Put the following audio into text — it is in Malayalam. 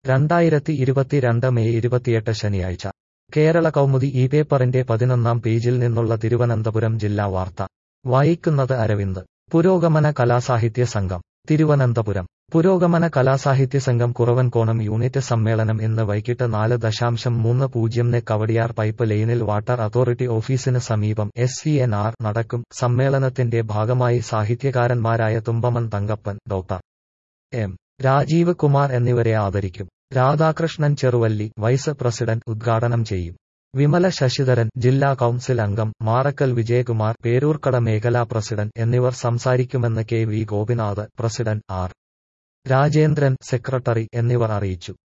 രണ്ടായിരത്തി ഇരുപത്തിരണ്ട് മെയ് ഇരുപത്തിയെട്ട് ശനിയാഴ്ച കേരള കൗമുദി ഈ പേപ്പറിന്റെ പതിനൊന്നാം പേജിൽ നിന്നുള്ള തിരുവനന്തപുരം ജില്ലാ വാർത്ത വായിക്കുന്നത് അരവിന്ദ് പുരോഗമന കലാസാഹിത്യ സംഘം തിരുവനന്തപുരം പുരോഗമന കലാസാഹിത്യ സംഘം കുറവൻകോണം യൂണിറ്റ് സമ്മേളനം ഇന്ന് വൈകിട്ട് നാല് ദശാംശം മൂന്ന് പൂജ്യംന് കവടിയാർ പൈപ്പ് ലൈനിൽ വാട്ടർ അതോറിറ്റി ഓഫീസിന് സമീപം എസ് സി എൻ ആർ നടക്കും സമ്മേളനത്തിന്റെ ഭാഗമായി സാഹിത്യകാരന്മാരായ തുമ്പമൺ തങ്കപ്പൻ ഡോക്ടർ എം രാജീവ് കുമാർ എന്നിവരെ ആദരിക്കും രാധാകൃഷ്ണൻ ചെറുവല്ലി വൈസ് പ്രസിഡന്റ് ഉദ്ഘാടനം ചെയ്യും വിമല ശശിധരൻ ജില്ലാ കൌൺസിൽ അംഗം മാറക്കൽ വിജയകുമാർ പേരൂർക്കട മേഖലാ പ്രസിഡന്റ് എന്നിവർ സംസാരിക്കുമെന്ന് K V Gopinath president R Rajendran secretary എന്നിവർ അറിയിച്ചു